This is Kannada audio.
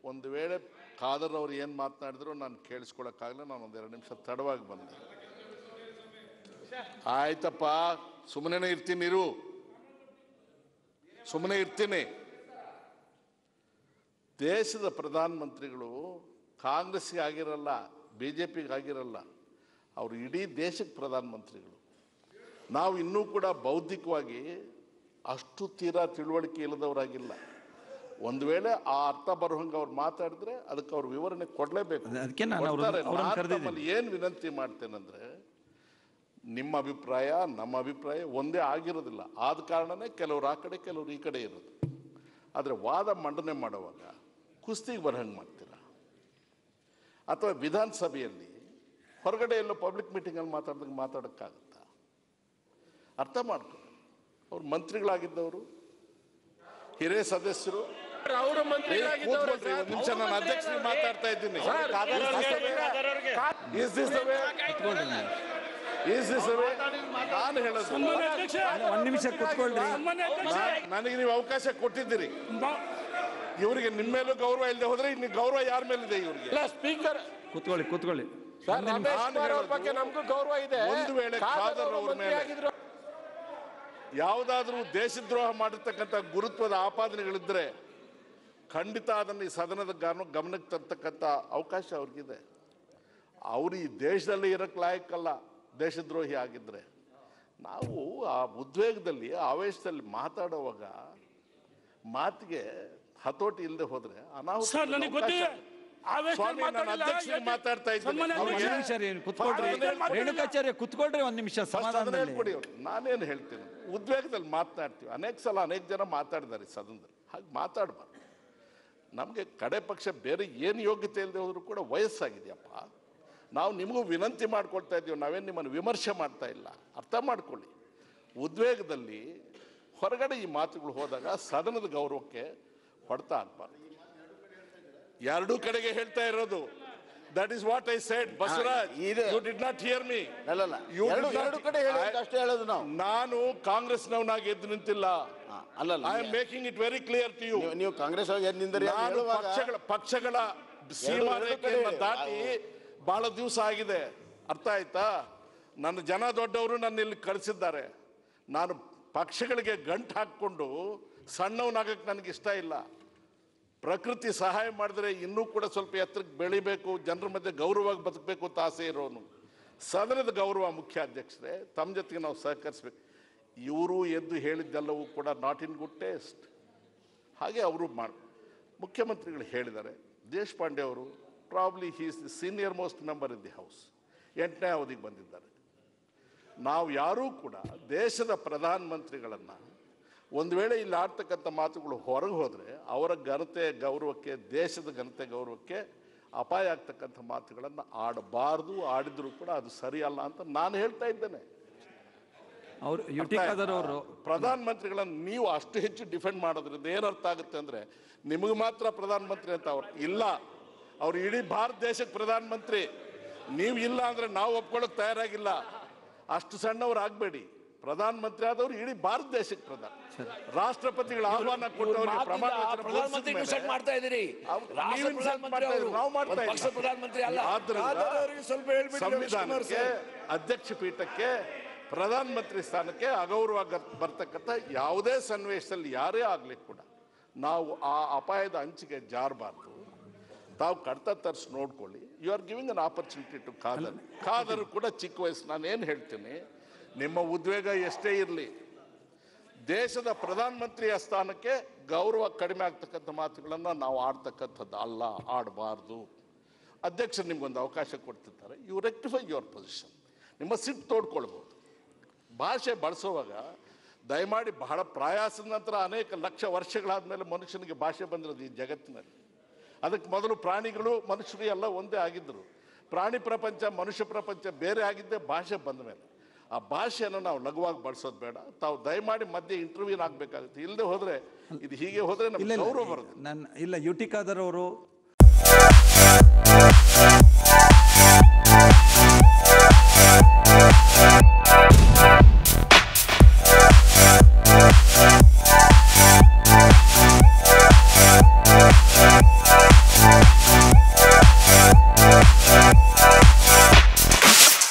ಒಂದು ವೇಳೆ ಖಾದರ್ ಅವ್ರು ಏನು ಮಾತನಾಡಿದ್ರು ನಾನು ಕೇಳಿಸ್ಕೊಳಕ್ಕಾಗಲ್ಲ ನಾನು ಒಂದೆರಡು ನಿಮಿಷ ತಡವಾಗಿ ಬಂದೆ ಆಯ್ತಪ್ಪ ಸುಮ್ಮನೆ ಇರ್ತೀನಿ ಇರು ಸುಮ್ಮನೆ ಇರ್ತೀನಿ ದೇಶದ ಪ್ರಧಾನಮಂತ್ರಿಗಳು ಕಾಂಗ್ರೆಸ್ಗೆ ಆಗಿರಲ್ಲ ಬಿ ಜೆ ಪಿಗೆ ಆಗಿರಲ್ಲ ಅವರು ಇಡೀ ದೇಶಕ್ಕೆ ಪ್ರಧಾನಮಂತ್ರಿಗಳು ನಾವು ಇನ್ನೂ ಕೂಡ ಬೌದ್ಧಿಕವಾಗಿ ಅಷ್ಟು ತೀರಾ ತಿಳುವಳಿಕೆ ಇಲ್ಲದವರಾಗಿಲ್ಲ ಒಂದು ವೇಳೆ ಆ ಅರ್ಥ ಬರುವಂಗೆ ಅವ್ರು ಮಾತಾಡಿದ್ರೆ ಅದಕ್ಕೆ ಅವ್ರು ವಿವರಣೆ ಕೊಡಲೇಬೇಕು ಅದಕ್ಕೆ ನಾನು ಅವ್ರನ್ನ- ಕೊಡ್ತಾರೆ. ಅವ್ರನ್ನ ನಾನ್ ಕರೆದಿದ್ದೀನಿ. ತಮ್ಮಲ್ಲಿ ಏನು ವಿನಂತಿ ಮಾಡ್ತೇನೆಂದ್ರೆ ನಿಮ್ಮ ಅಭಿಪ್ರಾಯ ನಮ್ಮ ಅಭಿಪ್ರಾಯ ಒಂದೇ ಆಗಿರೋದಿಲ್ಲ ಆದ ಕಾರಣನೇ ಕೆಲವರು ಆ ಕಡೆ ಕೆಲವರು ಈ ಕಡೆ ಇರೋದು ಆದರೆ ವಾದ ಮಂಡನೆ ಮಾಡುವಾಗ ಕುಸ್ತಿಗೆ ಬರಹಂಗೆ ಮಾಡ್ತೀರಾ ಅಥವಾ ವಿಧಾನಸಭೆಯಲ್ಲಿ ಹೊರಗಡೆ ಎಲ್ಲೋ ಪಬ್ಲಿಕ್ ಮೀಟಿಂಗಲ್ಲಿ ಮಾತಾಡ್ದಂಗೆ ಮಾತಾಡೋಕ್ಕಾಗುತ್ತಾ ಅರ್ಥ ಮಾಡ್ಕೊ ಅವ್ರು ಮಂತ್ರಿಗಳಾಗಿದ್ದವರು ಹಿರಿಯ ಸದಸ್ಯರು ಅವರು ಏ, ಮಂತ್ರಿಗಳಾಗಿದ್ದವರು ಕೂತ್ಕೊಳ್ರಿ, ಒಂದ್ ನಿಮಿಷ ನಾನು ಅಧ್ಯಕ್ಷರಿಗೆ ಮಾತಾಡ್ತಾ ಇದ್ದೀನಿ Is this the way? Is this the way? ನಾನು ಹೇಳೋದು ಒಂದ್ ನಿಮಿಷ ಕುತ್ಕೊಳ್ರಿ ನಾ- ನನಗೆ ನೀವು ಅವಕಾಶ ಕೊಟ್ಟಿದ್ದೀರಿ ಇವರಿಗೆ ನಿಮ್ಮ ಮೇಲೂ ಗೌರವ ಇಲ್ಲದೆ ಹೋದ್ರೆ ಇನ್ನು ಗೌರವ ಯಾರ ಮೇಲಿದೆ ಇವ್ರಿಗೆ ಇಲ್ಲ ಸ್ಪೀಕರ್ ಕುತ್ಕೊಳ್ಳಿ ಕುತ್ಕೊಳ್ಳಿ ಸರ್ ರಮೇಶ್ ನಾನು ಕುಮಾರ್ ಅವ್ರ ಹೇಳೋದು, ಬಗ್ಗೆ ನಮಗೂ ಗೌರವ ಇದೆ ಒಂದು ವೇಳೆ ಖಾದರ್ ಖಾದರ್ ಅವರು ಅವ್ರ ಮಂತ್ರಿ ಮೇಲೆ ಆಗಿದ್ರು ಯಾವುದಾದ್ರೂ ದೇಶದ್ರೋಹ ಮಾಡಿರ್ತಕ್ಕಂಥ ಗುರುತ್ವದ ಆಪಾದನೆಗಳಿದ್ರೆ ಖಂಡಿತ ಅದನ್ನು ಈ ಸದನದ ಗಮನ ಗಮನಕ್ಕೆ ತರ್ತಕ್ಕಂಥ ಅವಕಾಶ ಅವ್ರಿಗಿದೆ ಅವರು ಈ ದೇಶದಲ್ಲಿ ಇರಕ್ಕೆ ಲಾಯಕ್ಕಲ್ಲ ದೇಶದ್ರೋಹಿ ಆಗಿದ್ರೆ ನಾವು ಆ ಉದ್ವೇಗದಲ್ಲಿ ಆವೇಶದಲ್ಲಿ ಮಾತಾಡುವಾಗ ಮಾತಿಗೆ ಹತೋಟಿ ಇಲ್ಲದೆ ಹೋದ್ರೆ ಅನಾಹುತ ಸರ್ ನನಗೆ ಗೊತ್ತಿದೆ ಆವೇಶದಲ್ಲಿ ಸ್ವಾಮಿ, ನಾನು ಮಾತಾಡಿಲ್ಲ. ಅಧ್ಯಕ್ಷರಿಗೆ ಮಾತಾಡ್ತಾ ಇದ್ದೀನಿ. ಸನ್ಮಾನ್ಯ ಅವ್ರಿಗೆ ಒಂದ್ ಅಧ್ಯಕ್ಷರೇ, ನಿಮಿಷ ರೀ ಕುತ್ಕೊಳ್ರಿ ರೇಣುಕಾಚಾರ್ಯ ಕುತ್ಕೊಳ್ರಿ ಒಂದ್ ನಿಮಿಷ ಫಸ್ಟ್ ಅದನ್ನ ಸಮಾಧಾನದಲ್ಲಿ ಹೇಳ್ಕೊಡಿ ಅವ್ರು ನಾನೇನು ಹೇಳ್ತೀನಿ ಉದ್ವೇಗದಲ್ಲಿ ಮಾತನಾಡ್ತೀವಿ ಅನೇಕ ಸಲ ಅನೇಕ ಜನ ಮಾತಾಡಿದ್ದಾರೆ ಈ ಸದನದಲ್ಲಿ ಹಾಗೆ ಮಾತಾಡಬಾರ್ದು ನಮಗೆ ಕಡೆ ಪಕ್ಷ ಬೇರೆ ಏನು ಯೋಗ್ಯತೆ ಇಲ್ಲದೆ ಹೋದ್ರು ಕೂಡ ವಯಸ್ಸಾಗಿದೆಯಪ್ಪ ನಾವು ನಿಮಗೂ ವಿನಂತಿ ಮಾಡ್ಕೊಳ್ತಾ ಇದ್ದೀವಿ ನಾವೇನು ನಿಮ್ಮನ್ನು ವಿಮರ್ಶೆ ಮಾಡ್ತಾ ಇಲ್ಲ ಅರ್ಥ ಮಾಡ್ಕೊಳ್ಳಿ ಉದ್ವೇಗದಲ್ಲಿ ಹೊರಗಡೆ ಈ ಮಾತುಗಳು ಹೋದಾಗ ಸದನದ ಗೌರವಕ್ಕೆ ಹೊಡೆತ ಆಗ್ಬಾರ್ದು ಎರಡೂ ಕಡೆಗೆ ಹೇಳ್ತಾ ಇರೋದು that is what I said Basavaraj ಇದೆ. You did not hear me ಅಲ್ಲಲ್ಲ You ಎರಡು did not- ಎರಡು ಕಡೆ ಹೇಳಿ I- ಅಷ್ಟೇ ಹೇಳೋದು ನಾವು ನಾನು ಕಾಂಗ್ರೆಸ್ನವನಾಗಿ ಎದ್ದು ನಿಂತಿಲ್ಲ ಹಾ, ಅಲ್ಲಲ್ಲ I am making it very clear to you ನೀವು- ನೀವು ಕಾಂಗ್ರೆಸ್ ಅವ್ರಿಗೆ ಏನ್ ನಿಂದರಿ ಅಂತ ನಾನು ಹೇಳುವಾಗ ಪಕ್ಷಗಳ ಪಕ್ಷಗಳ ಸೀಮಾ ಎರಡು ಕಡೆ ರೇಖೆಯನ್ನ ಹೇಳಿ. ದಾಟಿ ಬಹಳ ದಿವಸ ಆಗಿದೆ ಅರ್ಥ ಆಯ್ತಾ ನನ್ನ ಜನ ದೊಡ್ಡವರು ನನ್ನ ಇಲ್ಲಿ ಕಳಿಸಿದ್ದಾರೆ ನಾನು ಪಕ್ಷಗಳಿಗೆ ಗಂಟು ಹಾಕ್ಕೊಂಡು ಸಣ್ಣವನಾಗಕ್ಕೆ ನನಗೆ ಇಷ್ಟ ಇಲ್ಲ ಪ್ರಕೃತಿ ಸಹಾಯ ಮಾಡಿದ್ರೆ ಇನ್ನೂ ಕೂಡ ಸ್ವಲ್ಪ ಎತ್ತರಕ್ಕೆ ಬೆಳಿಬೇಕು ಜನರ ಮಧ್ಯೆ ಗೌರವವಾಗಿ ಬದುಕಬೇಕು ಅಂತ ಆಸೆ ಇರೋನು ಸದನದ ಗೌರವ ಮುಖ್ಯ ಅಧ್ಯಕ್ಷರೇ ತಮ್ಮ ಜೊತೆಗೆ ನಾವು ಸಹಕರಿಸ್ಬೇಕು ಇವರು ಎದ್ದು ಹೇಳಿದ್ದೆಲ್ಲವೂ ಕೂಡ ನಾಟ್ ಇನ್ ಗುಡ್ ಟೇಸ್ಟ್ ಹಾಗೆ ಅವರು ಮಾಡಿ ಮುಖ್ಯಮಂತ್ರಿಗಳು ಹೇಳಿದ್ದಾರೆ ದೇಶಪಾಂಡೆ ಅವರು probably he's the senior most member in the house ಎಂಟನೇ ಅವಧಿಗೆ ಬಂದಿದ್ದಾರೆ ನಾವು ಯಾರೂ ಕೂಡ ದೇಶದ ಪ್ರಧಾನಮಂತ್ರಿಗಳನ್ನು ಒಂದು ವೇಳೆ ಇಲ್ಲಿ ಆಡ್ತಕ್ಕಂಥ ಮಾತುಗಳು ಹೊರಗೆ ಹೋದರೆ ಅವರ ಘನತೆ ಗೌರವಕ್ಕೆ ದೇಶದ ಘನತೆ ಗೌರವಕ್ಕೆ ಅಪಾಯ ಆಗ್ತಕ್ಕಂಥ ಮಾತುಗಳನ್ನು ಆಡಬಾರ್ದು ಆಡಿದ್ರು ಕೂಡ ಅದು ಸರಿಯಲ್ಲ ಅಂತ ನಾನು ಹೇಳ್ತಾ ಇದ್ದೇನೆ ಅವ್ರು ಯು ಟಿ ಖಾದರ್ ಅವರು ಪ್ರಧಾನಮಂತ್ರಿಗಳನ್ನು ನೀವು ಅಷ್ಟು ಹೆಚ್ಚು ಡಿಫೆಂಡ್ ಮಾಡೋದ್ರಿಂದ ಏನರ್ಥ ಆಗುತ್ತೆ ಅಂದ್ರೆ ನಿಮಗೆ ಮಾತ್ರ ಪ್ರಧಾನಮಂತ್ರಿ ಅಂತ ಅವ್ರು ಇಲ್ಲ ಅವ್ರು ಇಡೀ ಭಾರತ ದೇಶಕ್ಕೆ ಪ್ರಧಾನಮಂತ್ರಿ ನೀವು ಇಲ್ಲ ಅಂದ್ರೆ ನಾವು ಒಪ್ಕೊಳ್ಳೋಕೆ ತಯಾರಾಗಿಲ್ಲ ಅಷ್ಟು ಸಣ್ಣವ್ರು ಆಗ್ಬೇಡಿ ಪ್ರಧಾನಮಂತ್ರಿ ಆದವ್ರು ಇಡೀ ಭಾರತ ದೇಶಕ್ಕೆ ಪ್ರಧಾನ ರಾಷ್ಟ್ರಪತಿಗಳ ಆಹ್ವಾನ ಕೊಟ್ಟವರಿಗೆ ಪ್ರಮಾಣ ವಚನ ಪ್ರಧಾನಮಂತ್ರಿ ಬೋಧಿಸಿದ ಇನ್ಸಲ್ಟ್ ಮೇಲೆ ಮಾಡ್ತಾ ಇದ್ದೀರಿ ಅವ್ರು- ರಾಷ್ಟ್ರ ನೀವು insult ಪ್ರಧಾನಮಂತ್ರಿ ಮಾಡ್ತಾ ಇದ್ದೀರಿ, ಅವರು. ನಾವು ಮಾಡ್ತಾ ಒಂದು ಇಲ್ಲ. ಪಕ್ಷದ ಪ್ರಧಾನಮಂತ್ರಿ ಅಲ್ಲ ಆದ್ರಿಂದ ಸ್ವಲ್ಪ ಹೇಳ್ಬಿಡಿ ಸಂವಿಧಾನಕ್ಕೆ ಅಧ್ಯಕ್ಷ ಪೀಠಕ್ಕೆ ಪ್ರಧಾನಮಂತ್ರಿ ಸ್ಥಾನಕ್ಕೆ ಅಗೌರವ ಗರ್- ಬರ್ತಕ್ಕಂಥ ಯಾವುದೇ ಸನ್ನಿವೇಶದಲ್ಲಿ ಯಾರೇ ಆಗಲಿ ಕೂಡ ನಾವು ಆ ಅಪಾಯದ ಅಂಚಿಗೆ ಜಾರಬಾರ್ದು ತಾವು ಕಡ್ತ ತರಿಸಿ ನೋಡ್ಕೊಳ್ಳಿ you are giving an opportunity to Khader Khader ಕೂಡ ಚಿಕ್ಕ ವಯಸ್ಸು ನಾನು ಏನು ಹೇಳ್ತೀನಿ ನಿಮ್ಮ ಉದ್ವೇಗ ಎಷ್ಟೇ ಇರಲಿ ದೇಶದ ಪ್ರಧಾನಮಂತ್ರಿಯ ಸ್ಥಾನಕ್ಕೆ ಗೌರವ ಕಡಿಮೆ ಆಗ್ತಕ್ಕಂಥ ಮಾತುಗಳನ್ನು ನಾವು ಆಡ್ತಕ್ಕಂಥದ್ದು ಅಲ್ಲ ಆಡಬಾರ್ದು ಅಧ್ಯಕ್ಷರು ನಿಮ್ಗೊಂದು ಅವಕಾಶ ಕೊಡ್ತಿರ್ತಾರೆ ಯು ರೆಕ್ಟಿಫೈ ಯುವರ್ ಪೊಸಿಷನ್ ನಿಮ್ಮ ಸಿಟ್ಟು ತೋಡ್ಕೊಳ್ಬೋದು ಭಾಷೆ ಬಳಸುವಾಗ ದಯಮಾಡಿ ಬಹಳ ಪ್ರಯಾಸದ ನಂತರ ಅನೇಕ ಲಕ್ಷ ವರ್ಷಗಳಾದ ಮೇಲೆ ಮನುಷ್ಯನಿಗೆ ಭಾಷೆ ಬಂದಿರೋದು ಈ ಜಗತ್ತಿನಲ್ಲಿ ಅದಕ್ಕೆ ಮೊದಲು ಪ್ರಾಣಿಗಳು ಮನುಷ್ಯರು ಎಲ್ಲ ಒಂದೇ ಆಗಿದ್ದರು ಪ್ರಾಣಿ ಪ್ರಪಂಚ ಮನುಷ್ಯ ಪ್ರಪಂಚ ಬೇರೆ ಆಗಿದ್ದೇ ಭಾಷೆ ಬಂದ ಮೇಲೆ ಆ ಭಾಷೆಯನ್ನು ನಾವು ಲಘುವಾಗಿ ಬಳಸೋದು ಬೇಡ ತಾವು ದಯಮಾಡಿ ಮಧ್ಯೆ ಇಂಟರ್ವ್ಯೂನ್ ಆಗಬೇಕಾಗುತ್ತೆ ಇಲ್ಲದೆ ಹೋದರೆ ಇದು ಹೀಗೆ ಹೋದರೆ ಇಲ್ಲ ನಮ್ಗೆ ಇಲ್ಲ ಗೌರವ ಬರುತ್ತೆ ನನ್ನ ಇಲ್ಲ ಯು ಟಿ ಖಾದರ್ ಅವರು